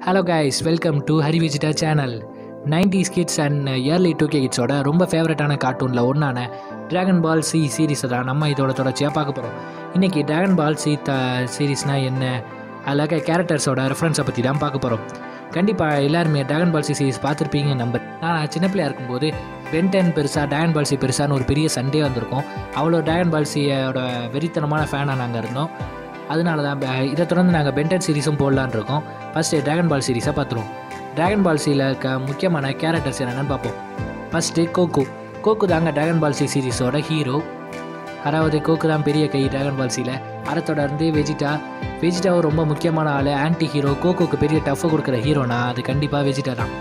hello guys welcome to Hari Vijita channel nineties kids and early two K கிட்ஸோட ரொம்ப ஃபேவரட்டான கார்ட்டூனில் ஒன்றான டிராகன் பால் சி சீரீஸை தான் நம்ம இதோட தொடர்ச்சியாக பார்க்க போகிறோம் இன்றைக்கி டிராகன் பால் சி த சீரீஸ்னால் என்ன அதில் இருக்க கேரக்டர்ஸோட ரெஃபரன்ஸை பற்றி தான் பார்க்க போகிறோம் கண்டிப்பாக எல்லாருமே டிராகன் பால் சி சீரீஸ் பார்த்துருப்பீங்க நம்பர் நான் சின்ன பிள்ளையா இருக்கும்போது பென்டென் பெருசாக டிராகன் பால் சி பெருசான்னு ஒரு பெரிய சண்டே வந்திருக்கும் அவ்வளோ டிராகன் பால் சியோட வெறித்தனமான ஃபேனாக நாங்கள் இருந்தோம் அதனால தான் ப- இதை தொடர்ந்து நாங்கள் பென்டன் சீரிஸும் போடலான்னு இருக்கோம் ஃபஸ்ட்டு டிராகன் பால் சீரிஸை பார்த்துருவோம் டிராகன் பால் சியில் இருக்க முக்கியமான கேரக்டர்ஸ் என்னென்னு பார்ப்போம் ஃபஸ்ட்டு கோகு கோகு தாங்க டிராகன் பால் சி சீரிஸோட ஹீரோ அதாவது கோகு தான் பெரிய கை டிராகன் பால் சியில் அதை தொடர்ந்து வெஜிடா வெஜிடாவும் ரொம்ப முக்கியமான ஆள் ஆன்டி ஹீரோ கோகுக்கு பெரிய டஃப் கொடுக்குற ஹீரோனா அது கண்டிப்பாக வெஜிடா தான்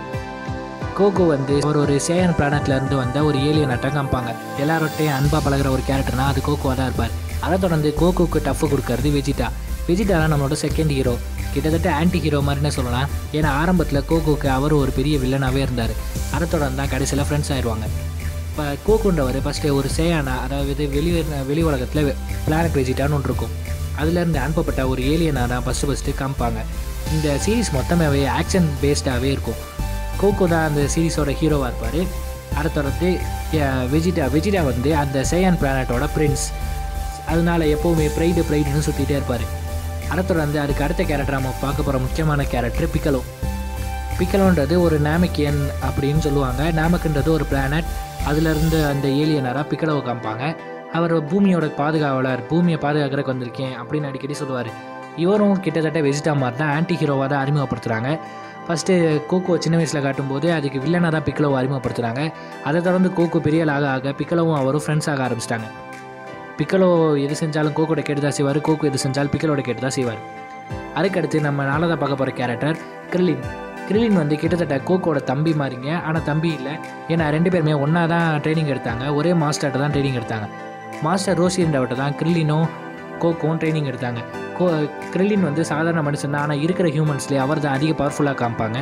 கோகு வந்து அவர் ஒரு சேயன் பிளானட்ல இருந்து வந்த ஒரு ஏலியன் அட்டம் காமிப்பாங்க எல்லாரோட்டையும் அன்பா பழகுற ஒரு கேரக்டர்னா அது கோகுவாக தான் இருப்பார் அதை தொடர்ந்து கோகுக்கு டஃப் கொடுக்கறது வெஜிடா வெஜிடா தான் நம்மளோட செகண்ட் ஹீரோ கிட்டத்தட்ட ஆன்டி ஹீரோ மாதிரினே சொல்லலாம் ஏன்னா ஆரம்பத்தில் கோகுக்கு அவர் ஒரு பெரிய வில்லனாகவே இருந்தார் அதை தொடர்ந்து தான் கடைசியில் ஃப்ரெண்ட்ஸ் ஆயிடுவாங்க இப்போ கோகுன்றவர் ஃபஸ்ட்டு ஒரு சேயானா அதாவது வெளி வெளி உலகத்தில் பிளானட் வெஜிட்டான்னு ஒன்று இருக்கும் அதுலேருந்து அனுப்பப்பட்ட ஒரு ஏலியனாக தான் ஃபஸ்ட்டு ஃபஸ்ட்டு காமிப்பாங்க இந்த சீரிஸ் மொத்தமாகவே ஆக்ஷன் பேஸ்டாகவே இருக்கும் கோகோ தான் அந்த சீரிஸோட ஹீரோவாக இருப்பார் அதை தொடர்ந்து அஹ், வெஜிடா வெஜிடா வந்து அந்த சேயன் பிளானட்டோட பிரின்ஸ் அதனால எப்போவுமே ப்ரைடு ப்ரைடுன்னு சுற்றிட்டே இருப்பார் அதை தொடர்ந்து அதுக்கு அடுத்த கேரக்டர் நம்ம பார்க்க போகிற முக்கியமான கேரக்டர் பிக்கலோ பிக்கலோன்றது ஒரு நாமிக்கியன் அப்படின்னு சொல்லுவாங்க நாமக்குன்றது ஒரு பிளானட் அதுலேருந்து அந்த ஏலியனராக பிக்கலோவை காமிப்பாங்க அவர் பூமியோட பாதுகாவலர் பூமியை பாதுகாக்கிறதுக்கு வந்திருக்கேன் அப்படின்னு அடிக்கடி சொல்லுவார் இவரும் கிட்டத்தட்ட வெஜிடா மாதிரி தான் ஆன்டி ஹீரோவாக தான் அறிமுகப்படுத்துகிறாங்க ஃபஸ்ட்டு கோகோ சின்ன வயசில் காட்டும்போது அதுக்கு வில்லனாக தான் பிக்கலோவை அறிமுகப்படுத்துகிறாங்க அதை தொடர்ந்து கோகோ பெரிய ஆள் ஆக ஆக பிக்கலோவும் அவரும் ஃப்ரெண்ட்ஸ் ஆக ஆரம்பிச்சிட்டாங்க பிக்கலோ எது செஞ்சாலும் கோகோட கேட்டு தான் செய்வார் கோகோ எது செஞ்சாலும் பிக்கலோட கேட்டு தான் செய்வார் அதுக்கடுத்து நம்ம நாளதாக பார்க்க போகிற கேரக்டர் கிரிலின் கிரிலின் வந்து கிட்டத்தட்ட கோகோட தம்பி மாதிரிங்க ஆனால் தம்பி இல்லை ஏன்னா ரெண்டு பேருமே ஒன்றா தான் ட்ரைனிங் எடுத்தாங்க ஒரே மாஸ்டர்கிட்ட தான் ட்ரைனிங் எடுத்தாங்க மாஸ்டர் ரோஷின்றவட்ட தான் கிரிலினும் கோகோவும் ட்ரைனிங் எடுத்தாங்க கோ கிரிலின் வந்து சாதாரண மனுஷன் தான் ஆனால் இருக்கிற ஹியூமன்ஸ்லேயே அவர் தான் அதிக பவர்ஃபுல்லாக காமிப்பாங்க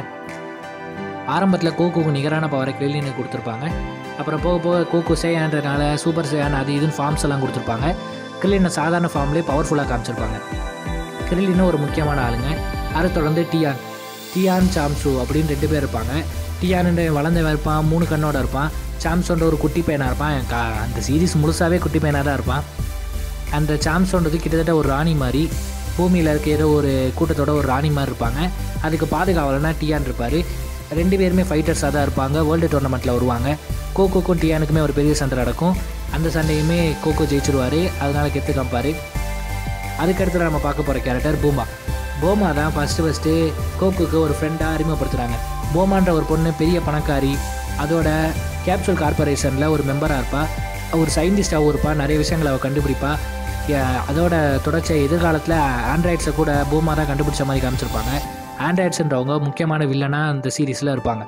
ஆரம்பத்தில் கோகோக்கு நிகரான பவரை கிரிலினுக்கு கொடுத்துருப்பாங்க அப்புறம் போக போக கோகோ சேயான்றதுனால சூப்பர் சேயான் அது இதுன்னு ஃபார்ம்ஸ் எல்லாம் கொடுத்துருப்பாங்க கிரிலினை சாதாரண ஃபார்ம்லேயே பவர்ஃபுல்லாக காமிச்சிருப்பாங்க கிரிலினும் ஒரு முக்கியமான ஆளுங்க அதை தொடர்ந்து டியான் டியான் சாம்சு அப்படின்னு ரெண்டு பேர் இருப்பாங்க டியான்னு வளர்ந்தவன் இருப்பான் மூணு கண்ணோட இருப்பான் சாம்சோன்ற ஒரு குட்டி பையனாக இருப்பான் கா- அந்த சீரிஸ் முழுசாகவே குட்டி பையனாக தான் இருப்பான் அந்த சாம்சோன்றது கிட்டத்தட்ட ஒரு ராணி மாதிரி பூமியில் இருக்க ஏதோ ஒரு கூட்டத்தோட ஒரு ராணி மாதிரி இருப்பாங்க அதுக்கு பாதுகாவலனா டியான் இருப்பார் ரெண்டு பேருமே ஃபைட்டர்ஸாக தான் இருப்பாங்க வேர்ல்டு டோர்னமெண்ட்டில் வருவாங்க கோகோக்கும் டியானுக்குமே ஒரு பெரிய சண்டை நடக்கும் அந்த சண்டையுமே கோகோ ஜெயிச்சிருவார் அதனால கெத்து காமிப்பார் அதுக்கடுத்து நம்ம பார்க்க போகிற கேரக்டர் பூமா போமா தான் ஃபஸ்ட்டு ஃபஸ்ட்டு கோக்குக்கு ஒரு ஃப்ரெண்டாக அறிமுகப்படுத்துகிறாங்க போமான்ற ஒரு பொண்ணு பெரிய பணக்காரி அதோட கேப்சூல் கார்பரேஷனில் ஒரு மெம்பராக இருப்பா ஒரு சயின்டிஸ்டாகவும் இருப்பா நிறைய விஷயங்களை அவள் கண்டுபிடிப்பா ஏ- அதோட தொடர்ச்சியாக எதிர்காலத்தில் ஆண்ட்ராய்ட்ஸை கூட பூமா தான் கண்டுபிடிச்ச மாதிரி காமிச்சிருப்பாங்க ஆண்ட்ராய்ட்ஸுன்றவங்க முக்கியமான வில்லனாக அந்த சீரீஸில் இருப்பாங்க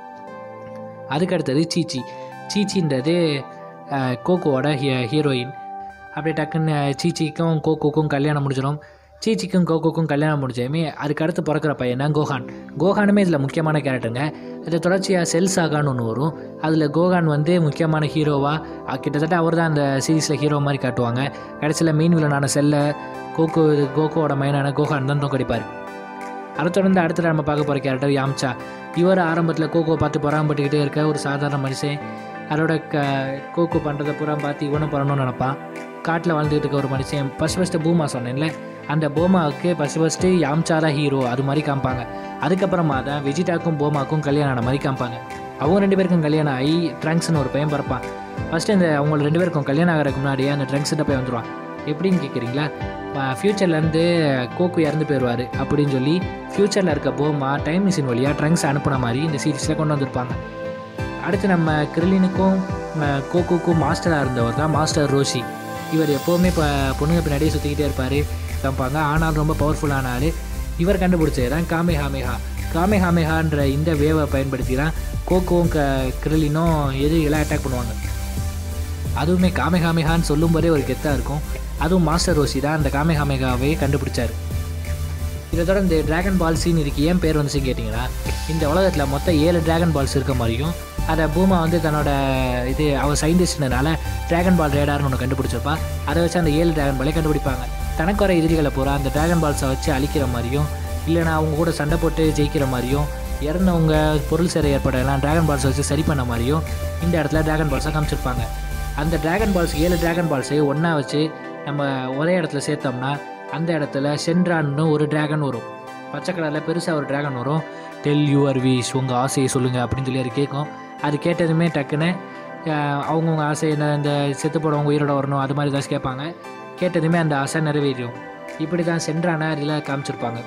அதுக்கு அடுத்தது சீச்சி சீச்சின்றது அஹ், கோகோவோட ஹீ- ஹீரோயின் அப்படியே டக்குன்னு சீச்சிக்கும் கோகோக்கும் கல்யாணம் முடிஞ்சிடும் சீச்சிக்கும் கோகோக்கும் கல்யாணம் முடிஞ்சதுமே அதுக்கு அடுத்து பிறக்கிற பையன் தான் கோஹான் கோஹானுமே இதில் முக்கியமான கேரக்டருங்க இது தொடர்ச்சியாக செல் சாகான்னு ஒன்று வரும் அதில் கோகான் வந்து முக்கியமான ஹீரோவாக கிட்டத்தட்ட அவர் தான் அந்த சீரீஸில் ஹீரோ மாதிரி காட்டுவாங்க கடைசியில் மெயின் வில்லனான செல்லை கோகோ கோகோவோட மைனான கோஹான் தான் தோக்கடிப்பார் அதை தொடர்ந்து அடுத்து நம்ம பார்க்க போகிற கேரக்டர் யாம்சா இவர் ஆரம்பத்தில் கோகோ பார்த்து பொறாமப்பட்டுக்கிட்டே இருக்க ஒரு சாதாரண மனுஷன் அதோட க கோகோ பண்ணுறதை பூரா பார்த்து இவனும் பண்ணணும்னு நினப்பான் காட்டில் வாழ்ந்துகிட்டு இருக்க ஒரு மனுஷன் ஃபஸ்ட் ஃபஸ்ட்டு பூமா சொன்னேன்ல அந்த போமாவுக்கு ஃபஸ்ட் ஃபஸ்ட்டு யாம்சா தான் ஹீரோ அது மாதிரி காமிப்பாங்க அதுக்கப்புறமா தான் வெஜிடாக்கும் போமாக்கும் கல்யாணம் ஆன மாதிரி காமிப்பாங்க அவங்க ரெண்டு பேருக்கும் கல்யாணம் ஆகி ட்ரங்க்ஸ்னு ஒரு பையன் பிறப்பான் ஃபஸ்ட்டு இந்த அவங்க ரெண்டு பேருக்கும் கல்யாணம் ஆகிறதுக்கு முன்னாடியே அந்த ட்ரங்க்ஸ்கிட்ட போய் வந்துடுவான் எப்படின்னு கேட்குறீங்களா ஃப்யூச்சர்லேருந்து கோகு இறந்து போயிடுவார் அப்படின்னு சொல்லி ஃப்யூச்சரில் இருக்க போமா டைம் மிஷின் வழியாக ட்ரங்க்ஸ் அனுப்புன மாதிரி இந்த சீரீஸில் கொண்டு வந்திருப்பாங்க அடுத்து நம்ம கிரிலினுக்கும் ம- கோகுக்கும் மாஸ்டராக இருந்தவர் தான் மாஸ்டர் ரோஷி இவர் எப்போவுமே இப்போ பொண்ணுங்க பின்னாடியே சுற்றிக்கிட்டே இருப்பார் காமிப்பாங்க ஆனால் ரொம்ப பவர்ஃபுல்லான ஆள் இவர் கண்டுபிடிச்சது தான் காமே ஹாமேஹா காமே ஹாமேஹான்ற இந்த வேவை பயன்படுத்தி தான் கோகோவும் க கிரிலினும் எதிரிகளை அட்டாக் பண்ணுவாங்க அதுவுமே காமெகாமெகான்னு சொல்லும்போதே ஒரு கெத்தாக இருக்கும் அதுவும் மாஸ்டர் ரோசி தான் அந்த காமெகாமெகாவே கண்டுபிடிச்சார் இதை தொடர்ந்து டிராகன் பால் சீன் இதுக்கு ஏன் பேர் வந்துச்சுன்னு கேட்டிங்கன்னா இந்த உலகத்தில் மொத்தம் ஏழு டிராகன் பால்ஸ் இருக்க மாதிரியும் அதை பூமா வந்து தன்னோட இது அவள் சயின்டிஸ்ட்னால டிராகன் பால் ரேடார்னு ஒன்று கண்டுபிடிச்சிருப்பா அதை வச்சு அந்த ஏழு டிராகன் பாலை கண்டுபிடிப்பாங்க தனக்கு வர எதிரிகளை பூரா அந்த டிராகன் பால்ஸை வச்சு அழிக்கிற மாதிரியும் இல்லைனா அவங்க கூட சண்டை போட்டு ஜெயிக்கிற மாதிரியும் இறந்தவங்க பொருள் சேர ஏற்படலாம் ட்ராகன் பால்ஸ் வச்சு சரி பண்ண மாதிரியும் இந்த இடத்துல ட்ராகன் பால்ஸை காமிச்சிருப்பாங்க அந்த ட்ராகன் பால்ஸ் ஏழு ட்ராகன் பால்ஸை ஒன்றா வச்சு நம்ம ஒரே இடத்துல சேர்த்தோம்னா அந்த இடத்துல சென்ட்ரான்னு ஒரு ட்ராகன் வரும் பச்சை கலரில் பெருசாக ஒரு ட்ராகன் வரும் டெல் யுவர் விஷ் உங்கள் ஆசையை சொல்லுங்கள் அப்படின்னு சொல்லி அது கேட்கும் அது கேட்டதுமே டக்குன்னு அஹ், அவங்கவுங்க ஆசை என்ன இந்த செத்து போனவங்க உயிரோட வரணும் அது மாதிரி ஏதாச்சும் கேட்பாங்க கேட்டதுமே அந்த ஆசை நிறைவேறும் இப்படி தான் சென்றான அதில் காமிச்சிருப்பாங்க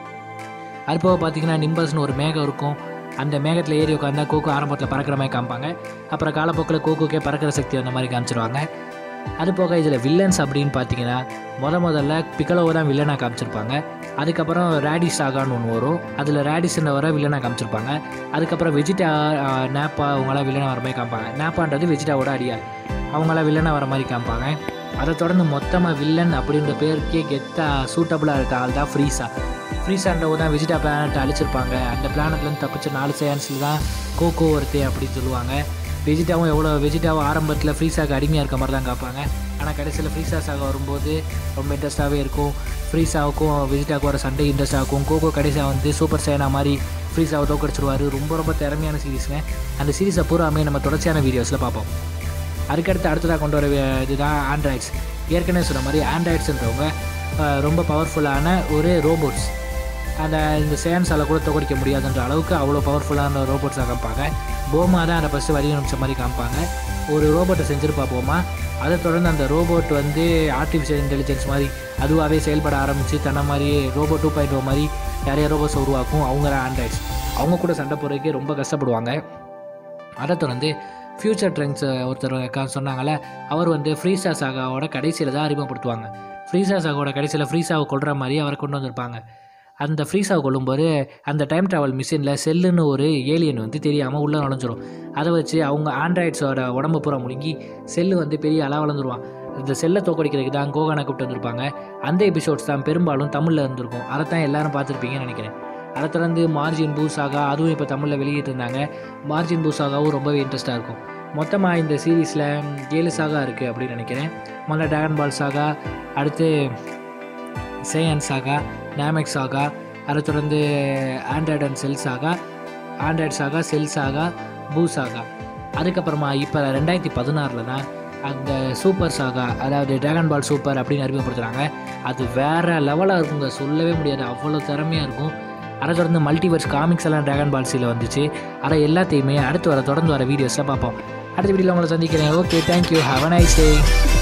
அது போக பார்த்தீங்கன்னா நிம்பஸ்னு ஒரு மேகம் இருக்கும் அந்த மேகத்தில் ஏறி உட்காந்தா கோகோ ஆரம்பத்தில் பறக்கிற மாதிரி காமிப்பாங்க அப்புறம் காலப்போக்கில் கோகோக்கே பறக்கிற சக்தி அந்த மாதிரி காமிச்சிருவாங்க அது போக இதில் வில்லன்ஸ் அப்படின்னு பார்த்தீங்கன்னா முத முதல்ல பிக்கலோவை தான் வில்லனாக காமிச்சிருப்பாங்க அதுக்கப்புறம் ரேடிஸ் ஆகான்னு ஒன்று வரும் அதில் ரேடிஸ்ன்ற வர வில்லனாக காமிச்சிருப்பாங்க அதுக்கப்புறம் வெஜிடா ஆஹ், நேப்பா அவங்களாம் வில்லனாக வர மாதிரி காமிப்பாங்க நேப்பான்றது வெஜிடாவோட அடியார் அவங்களாம் வில்லனாக வர மாதிரி காமிப்பாங்க அதை தொடர்ந்து மொத்தமாக வில்லன் அப்படின்ற பேருக்கே கெத்தா சூட்டபுளாக இருக்க ஆள் தான் ஃப்ரீஸா ஃப்ரீஸான்றவங்க தான் வெஜிடா பிளானட்டை அழிச்சிருப்பாங்க அந்த பிளானட்லேருந்து தப்பிச்ச நாலு சேன்ஸில் தான் கோகோ ஒருத்தே அப்படின்னு சொல்லுவாங்க வெஜிடாவும் எவ்வளோ வெஜிடாவும் ஆரம்பத்தில் ஃப்ரீஸாக்கு அடிமையாக இருக்க மாதிரி தான் காப்பாங்க ஆனால் கடைசியில் ஃப்ரீஸா சாக வரும்போது ரொம்ப இன்ட்ரெஸ்ட்டாகவே இருக்கும் ஃப்ரீஸாவுக்கும் வெஜிடாவுக்கு வர சண்டை இன்ட்ரெஸ்ட் ஆகும் கோகோ கடைசியாக வந்து சூப்பர் சேனா மாதிரி ஃப்ரீஸாவை தோக்கடிச்சிருவாரு ரொம்ப ரொம்ப திறமையான சீரிஸுங்க அந்த சீரிஸை பூராமே நம்ம தொடர்ச்சியான வீடியோஸில் பார்ப்போம் அதுக்கடுத்து அடுத்ததாக கொண்டு வர வே- இதுதான் ஆண்ட்ராய்ட்ஸ் ஏற்கனவே சொன்ன மாதிரி ஆண்ட்ராய்ட்ஸுன்றவங்க அஹ், ரொம்ப பவர்ஃபுல்லான ஒரு ரோபோட்ஸ் அந்த இந்த சேன்ஸால் கூட தோக்கடிக்க முடியாதுன்ற அளவுக்கு அவ்வளோ பவர்ஃபுல்லான ரோபோட்ஸாக காமிப்பாங்க போமா தான் அதை ஃபஸ்ட்டு வடிவமைச்ச மாதிரி காமிப்பாங்க ஒரு ரோபோட்டை செஞ்சுருப்பா போமா அதை தொடர்ந்து அந்த ரோபோட் வந்து ஆர்டிஃபிஷியல் இன்டெலிஜென்ஸ் மாதிரி அதுவாகவே செயல்பட ஆரம்பித்து தன்னை மாதிரியே ரோபோ டூ பாயிண்ட் ஓ மாதிரி நிறைய ரோபோட்ஸை உருவாக்கும் அவங்க தான் ஆண்ட்ராய்ட்ஸ் அவங்க கூட சண்டை போடுறதுக்கே ரொம்ப கஷ்டப்படுவாங்க அதை தொடர்ந்து ஃப்யூச்சர் ட்ரெண்ட்ஸ் ஒருத்தர் கா- சொன்னாங்கல்ல அவர் வந்து ஃப்ரீசா சாகாவோட கடைசியில் தான் அறிமுகப்படுத்துவாங்க ஃப்ரீசா சாகாவோட கடைசியில் ஃப்ரீசாவை கொல்ற மாதிரி அவரை கொண்டு வந்திருப்பாங்க அந்த ஃப்ரீசாவை கொல்லும்போது அந்த டைம் ட்ராவல் மிஷினில் செல்லுன்னு ஒரு ஏலியன் வந்து தெரியாமல் உள்ளே நுழைஞ்சிரும் அதை வச்சு அவங்க ஆண்ட்ராய்ட்ஸோட உடம்பு பூரா முழுங்கி செல்லு வந்து பெரிய அளவு வளர்ந்துருவான் இந்த செல்லை தோக்கடிக்கிறதுக்கு தான் கோகானை கூப்பிட்டு வந்திருப்பாங்க அந்த எபிசோட்ஸ் தான் பெரும்பாலும் தமிழில் இருந்திருக்கும் அதை தான் எல்லாரும் பார்த்துருப்பீங்கன்னு நினைக்கிறேன் அதை தொடர்ந்து மார்ஜின் பூசாகா அதுவும் இப்போ தமிழில் வெளியிட்டு இருந்தாங்க மார்ஜின் பூசாகாவும் ரொம்பவே இன்ட்ரெஸ்ட்டாக இருக்கும் மொத்தமாக இந்த சீரீஸில் ஏழு சாகா இருக்குது அப்படின்னு நினைக்கிறேன் முதல்ல ட்ராகன் பால் சாகா அடுத்து சேயன் சாகா நேமெக் சாகா அதை தொடர்ந்து android and cell saga android saga cell saga Buu saga அதுக்கப்புறமா இப்போ ரெண்டாயிரத்தி பதினாறில் தான் அந்த சூப்பர் சாகா அதாவது டிராகன் பால் சூப்பர் அப்படின்னு அறிமுகப்படுத்துகிறாங்க அது வேறு லெவலாக இருக்குங்க சொல்லவே முடியாது அவ்வளோ திறமையாக இருக்கும் அதை தொடர்ந்து மல்டிவர்ஸ் காமிக்ஸ் எல்லாம் டிராகன் பால் சியில் வந்துச்சு அதை எல்லாத்தையுமே அடுத்து வர தொடர்ந்து வர வீடியோஸில் பார்ப்போம் அடுத்த வீடியோவில் உங்களை சந்திக்கிறேன் okay thank you have a nice day